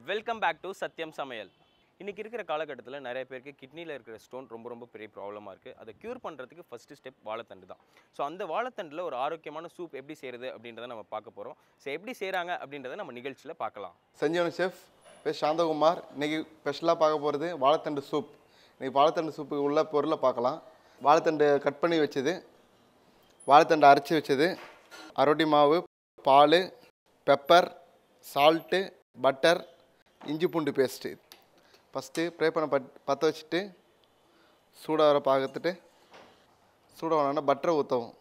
welcome back to சத்யம் சமையல் இன்றைக்கி இருக்கிற காலகட்டத்தில் நிறைய பேருக்கு கிட்னியில் இருக்கிற ஸ்டோன் ரொம்ப ரொம்ப பெரிய ப்ராப்ளமாக இருக்குது அதை க்யூர் பண்ணுறதுக்கு ஃபஸ்ட்டு ஸ்டெப் வாழைத்தண்டு தான் ஸோ அந்த வாழைத்தண்டில் ஒரு ஆரோக்கியமான சூப் எப்படி செய்கிறது அப்படின்றத நம்ம பார்க்க போகிறோம் ஸோ எப்படி செய்கிறாங்க அப்படின்றத நம்ம நிகழ்ச்சியில் பார்க்கலாம் செஞ்சவன் செஃப் பேர் சாந்தகுமார் இன்னைக்கு ஸ்பெஷலாக பார்க்க போகிறது வாழைத்தண்டு சூப் இன்னைக்கு வாழைத்தண்டு சூப்புக்கு உள்ள பொருளை பார்க்கலாம் வாழைத்தண்டு கட் பண்ணி வச்சது வாழைத்தண்டு அரைச்சி வச்சது அரோட்டி மாவு பால் பெப்பர் சால்ட்டு பட்டர் இஞ்சி பூண்டு பேஸ்ட்டு ஃபஸ்ட்டு ப்ரே பண்ண பட் பற்ற வச்சுட்டு சூடாக வர பார்த்துட்டு சூடாக பட்டரை ஊற்றவும்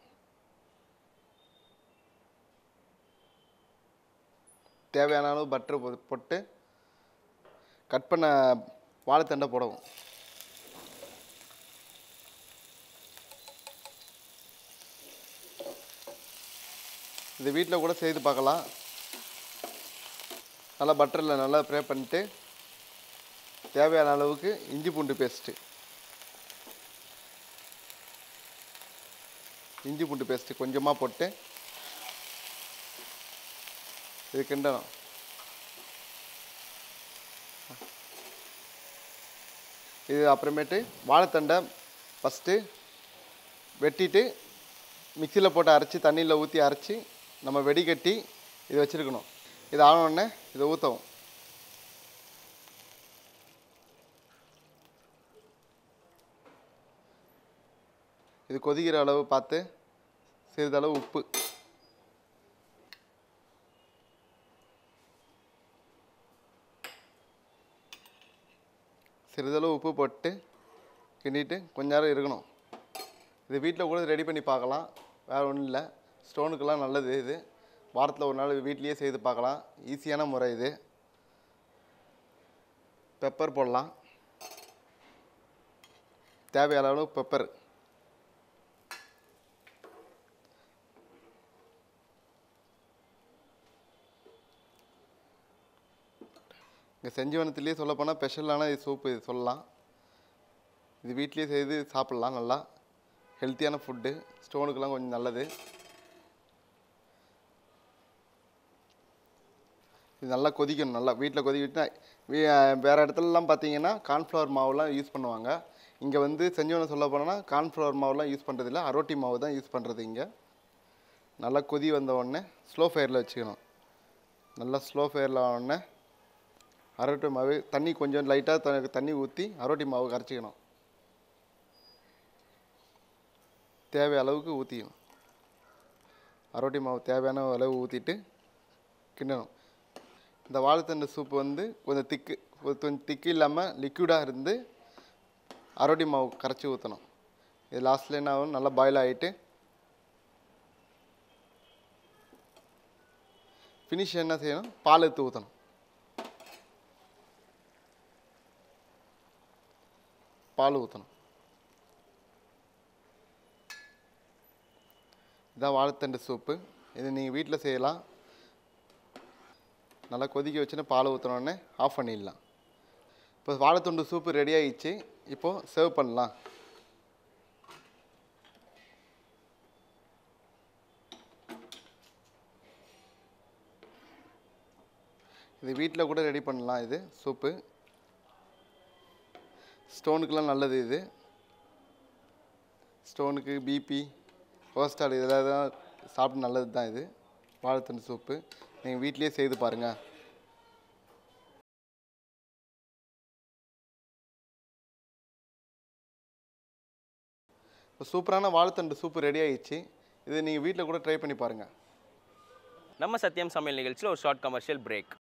தேவையான அளவு பட்டர் போட்டு கட் பண்ண வாழைத்தண்டை போடவும் இது வீட்டில் கூட செய்து பார்க்கலாம் நல்லா பட்டரில் நல்லா ப்ரே பண்ணிட்டு தேவையான அளவுக்கு இஞ்சி பூண்டு பேஸ்ட்டு இஞ்சி பூண்டு பேஸ்ட்டு கொஞ்சமாக போட்டு இது கிண்டணும் இது அப்புறமேட்டு வாழைத்தண்டை ஃபஸ்ட்டு வெட்டிட்டு மிக்சியில் போட்டு அரைச்சி தண்ணியில் ஊற்றி அரைச்சி நம்ம வெடிகட்டி இதை வச்சுருக்கணும் இது ஆனோடனே இதை ஊற்றவும் இது கொதிக்கிற அளவு பார்த்து சிறிதளவு உப்பு சிறிதளவு உப்பு போட்டு கிண்டிட்டு கொஞ்ச நேரம் இருக்கணும் இது வீட்டில் கூட ரெடி பண்ணி பார்க்கலாம் வேறு ஒன்றும் இல்லை ஸ்டோனுக்கெல்லாம் நல்லது இது வாரத்தில் ஒரு நாள் வீட்லேயே செய்து பார்க்கலாம் ஈஸியான முறை இது பெப்பர் போடலாம் தேவையான அளவு பெப்பர் இங்கே செஞ்சவனத்துலேயே சொல்லப்போனால் ஸ்பெஷலான இது சூப்பு இது சொல்லலாம் இது வீட்லேயே செய்து சாப்பிட்லாம் நல்லா ஹெல்த்தியான ஃபுட்டு ஸ்டோனுக்கெல்லாம் கொஞ்சம் நல்லது இது நல்லா கொதிக்கணும் நல்லா வீட்டில் கொதிக்கிட்டு வேறு இடத்துலலாம் பார்த்தீங்கன்னா கார்ன்ஃப்ளவர் மாவுலாம் யூஸ் பண்ணுவாங்க இங்கே வந்து செஞ்சவனை சொல்ல போனோன்னா கார்ன்ஃப்ளவர் மாவுலாம் யூஸ் பண்ணுறதில்ல அரோட்டி மாவு தான் யூஸ் பண்ணுறது இங்கே நல்லா கொதி வந்த உடனே ஸ்லோ ஃபயரில் வச்சுக்கணும் நல்லா ஸ்லோ ஃபயரில் உடனே அரோட்டி மாவு தண்ணி கொஞ்சம் லைட்டாக தண்ணி ஊற்றி அரோட்டி மாவு கரைச்சிக்கணும் தேவை அளவுக்கு ஊற்றிக்கணும் அரோட்டி மாவு தேவையான அளவு ஊற்றிட்டு கிண்டணும் இந்த வாழைத்தண்டு சூப்பு வந்து கொஞ்சம் திக்கு கொஞ்சம் திக்கு இல்லாமல் லிக்விடாக இருந்து அரோட்டி மாவு கரைச்சி ஊற்றணும் இது லாஸ்ட்டில் என்ன ஆகும் நல்லா பாயில் ஆகிட்டு ஃபினிஷ் என்ன செய்யணும் பால் எடுத்து ஊற்றணும் பால் ஊற்றணும் இதான் வாழைத்தண்டு சூப்பு இது நீங்கள் வீட்டில் செய்யலாம் நல்லா கொதிக்க வச்சுன்னு பால் ஊற்றினோடனே ஆஃப் பண்ணிடலாம் இப்போ வாழைத்தண்டு சூப்பு ரெடி ஆகிடுச்சு இப்போது சர்வ் பண்ணலாம் இது வீட்டில் கூட ரெடி பண்ணலாம் இது சூப்பு ஸ்டோனுக்கெலாம் நல்லது இது ஸ்டோனுக்கு பிபி கொலஸ்ட்ரால் இதெல்லாம் தான் சாப்பிட்டு நல்லது தான் இது வாழைத்தண்டு சூப்பு நீங்கள் வீட்லேயே செய்து பாருங்கள் இப்போ சூப்பரான வாழைத்தண்டு சூப்பு ரெடி ஆயிடுச்சு இது நீங்கள் வீட்டில் கூட ட்ரை பண்ணி பாருங்கள் நம்ம சத்யம் சமையல் நிகழ்ச்சியில் ஒரு ஷார்ட் கமர்ஷியல் பிரேக்